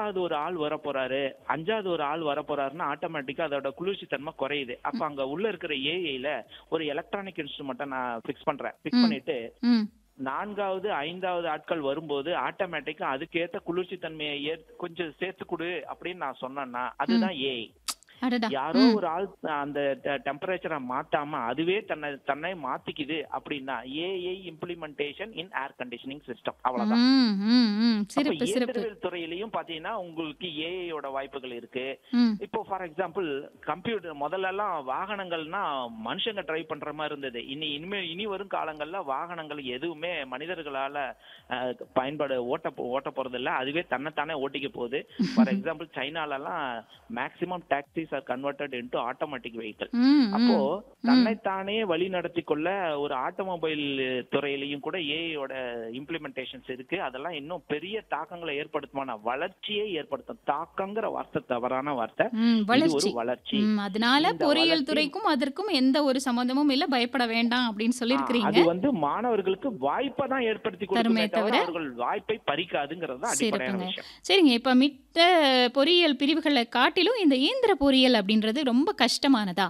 நாலாவது ஒரு ஆள் வர போறாரு அஞ்சாவது ஒரு ஆள் வர போறாருன்னா ஆட்டோமேட்டிக்கா அதோட குளிர்ச்சி தன்மை குறையுது அப்ப அங்க உள்ள இருக்கிற ஏஐல ஒரு எலக்ட்ரானிக் இன்ஸ்ட்ருமெண்ட்டை நான் ஃபிக்ஸ் பண்றேன் ஃபிக்ஸ் ம். பண்ணிட்டு ம் நான்காவது ஐந்தாவது ஆட்கள் வரும்போது ஆட்டோமேட்டிக்கா அதுக்கேத்த குளிர்ச்சி தன்மையை ஏத்- கொஞ்சம் சேர்த்து கொடு அப்படின்னு நான் சொன்னேன்னா அதுதான் ஏஐ அடடா யாரோ ம். ஒரு ஆள் அந்த டெம்பரேச்சரை மாத்தாம அதுவே தன்னை தன்னை மாத்திக்குது அப்படின்னா AI implementation in air conditioning system அவ்வளவுதான் ம், ம், ம். அப்ப சிறப்பு சிறப்பு இயந்திரவியல் துறையிலையும் பாத்தீங்கன்னா உங்களுக்கு ஏஐயோட வாய்ப்புகள் இருக்கு ம் இப்போ ஃபார் எக்ஸாம்பிள் கம்ப்யூட்டர் முதல்ல எல்லாம் வாகனங்கள்னா மனுஷங்க டிரைவ் பண்ற மாதிரி இருந்தது இனி இனிமே இனி வரும் காலங்கள்ல வாகனங்கள் எதுவுமே மனிதர்களால அஹ், பயன்பாடு ஓட்ட போ- ஓட்ட போறது இல்ல அதுவே தன்னைத்தானே ஓட்டிக்க போகுது ஃபார் எக்ஸாம்பிள் சைனால எல்லாம் maximum taxis are converted into automatic vehicle ம், அப்போ ம். தன்னைத்தானே வழி நடத்தி கொள்ள ஒரு ஆட்டோமொபைல் துறையிலையும் கூட ஏஐயோட இம்ப்ளிமெண்டேஷன்ஸ் இருக்கு அதெல்லாம் இன்னும் பெரிய தாக்கங்களை ஏற்படுத்துமான வளர்ச்சியை ஏற்படுத்தும் தாக்கங்கிற வார்த்தை தவறான வார்த்தை ம், இது ஒரு வளர்ச்சி வளர்ச்சி ம், அதனால இந்த பொறியியல் வளர்ச்சி- துறைக்கும் அதற்கும் எந்த ஒரு சம்பந்தமும் இல்ல பயப்பட வேண்டாம் அப்படின்னு ஆ, சொல்லியிருக்கிறீங்க அது வந்து மாணவர்களுக்கு வாய்ப்பை தான் ஏற்படுத்தி கொடுக்குமே தருமே தவிர தவிர அவர்கள் வாய்ப்பை பறிக்காதுங்கிறது தான் அடிப்படையான சிறப்புங்க விஷயம் சரிங்க இப்ப மித்த பொறியியல் பிரிவுகளை காட்டிலும் இந்த இயந்திர பொறியியல் அப்படின்றது ரொம்ப கஷ்டமானதா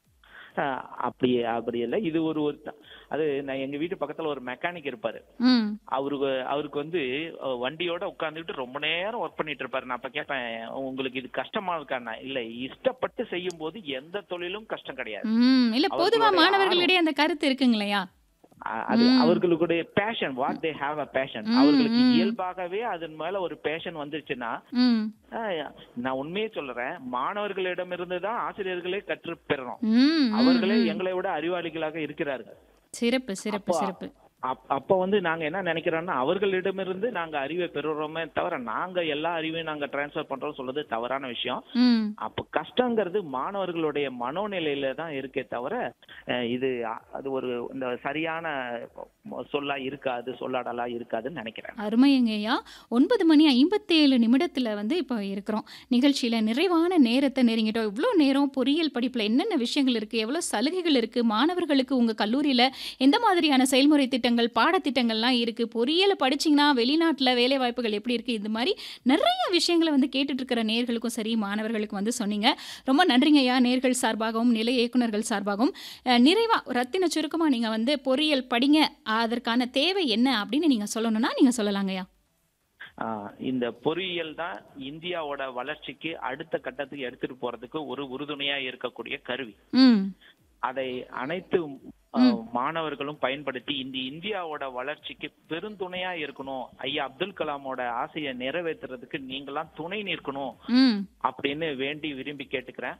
ஆ, அப்படி அப்படி இல்லை இது ஒரு ஒரு த- அது நான் எங்க வீட்டு பக்கத்துல ஒரு மெக்கானிக் இருப்பாரு ம் அவருக்கு அவருக்கு வந்து அஹ், வண்டியோட உட்கார்ந்துட்டு ரொம்ப நேரம் ஒர்க் பண்ணிட்டு இருப்பாரு நான் அப்ப கேட்பேன் உங்களுக்கு இது கஷ்டமா இருக்காண்ணா இல்ல இஷ்டப்பட்டு செய்யும் போது எந்த தொழிலும் கஷ்டம் கிடையாது ம் இல்ல பொதுவா அவர்களுடைய மாணவர்களிடையே அந்த கருத்து இருக்குங்களையா அ- அது ம். அவர்களுடைய passion what they have a passion ம், அவர்களுக்கு ம். இயல்பாகவே அதன் மேல ஒரு பேஷன் வந்துருச்சுன்னா ம் அஹ், நான் உண்மையே சொல்றேன் மாணவர்களிடமிருந்து தான் ஆசிரியர்களே கற்று பெறணும் ம், ம், அவர்களே ம். எங்களை விட அறிவாளிகளாக இருக்கிறார்கள் சிறப்பு சிறப்பு அப்போ சிறப்பு அப்- அப்ப வந்து நாங்க என்ன நினைக்கிறோம்னா அவர்களிடமிருந்து நாங்க அறிவை பெறுறோமே தவிர நாங்க எல்லா அறிவையும் நாங்க டிரான்ஸ்ஃபர் பண்றோம் சொல்றது தவறான விஷயம் ம் அப்ப கஷ்டங்கிறது மாணவர்களுடைய மனோநிலையில தான் இருக்கே தவிர அஹ், இது அ- அது ஒரு இந்த சரியான சொல்லா இருக்காது சொல்லாடலா இருக்காதுன்னு நினைக்கிறேன் அருமையங்கய்யா ஒன்பது மணி ஐம்பத்தேழு நிமிடத்தில் வந்து இப்போ இருக்கிறோம் நிகழ்ச்சியில் நிறைவான நேரத்தை நெருங்கிட்டோம் இவ்வளோ நேரம் பொறியியல் படிப்பில் என்னென்ன விஷயங்கள் இருக்குது எவ்வளோ சலுகைகள் இருக்குது மாணவர்களுக்கு உங்கள் கல்லூரியில் எந்த மாதிரியான செயல்முறை திட்டங்கள் பாடத்திட்டங்கள்லாம் இருக்குது பொறியியலை படிச்சிங்கன்னா வெளிநாட்டில் வேலை வாய்ப்புகள் எப்படி இருக்குது இது மாதிரி நிறைய விஷயங்களை வந்து கேட்டுட்டு இருக்கிற நேர்களுக்கும் சரி மாணவர்களுக்கும் வந்து சொன்னீங்க ரொம்ப நன்றிங்க ஐயா நேர்கள் சார்பாகவும் நிலை இயக்குனர்கள் சார்பாகவும் அஹ், நிறைவா ரத்தின சுருக்கமாக நீங்கள் வந்து பொறியியல் படிங்க அதற்கான தேவை என்ன அப்படின்னு நீங்கள் சொல்லணும்னா நீங்கள் சொல்லலாங்கய்யா ஆஹ், இந்த பொறியியல் தான் இந்தியாவோட வளர்ச்சிக்கு அடுத்த கட்டத்துக்கு எடுத்துட்டு போறதுக்கு ஒரு உறுதுணையா இருக்கக்கூடிய கருவி ம் அதை அனைத்து அஹ், மாணவர்களும் பயன்படுத்தி இந்த இந்தியாவோட வளர்ச்சிக்கு பெருந்துணையா இருக்கணும் ஐயா அப்துல் கலாமோட ஆசையை நிறைவேற்றுறதுக்கு நீங்களாம் துணை நிற்கணும் ம் அப்படின்னு வேண்டி விரும்பி கேட்டுக்கிறேன்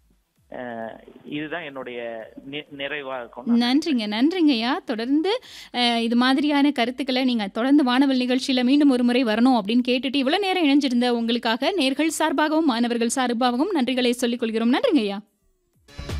அஹ், இதுதான் என்னுடைய நி- நிறைவா இருக்கும் நன்றிங்க நன்றிங்கய்யா தொடர்ந்து அஹ், இது மாதிரியான கருத்துக்களை நீங்கள் தொடர்ந்து வானவல் நிகழ்ச்சியில் மீண்டும் ஒரு முறை வரணும் அப்படின்னு கேட்டுட்டு இவ்வளோ நேரம் இணைஞ்சிருந்த உங்களுக்காக நேர்கள் சார்பாகவும் மாணவர்கள் சார்பாகவும் நன்றிகளை சொல்லிக் கொள்கிறோம் நன்றிங்கய்யா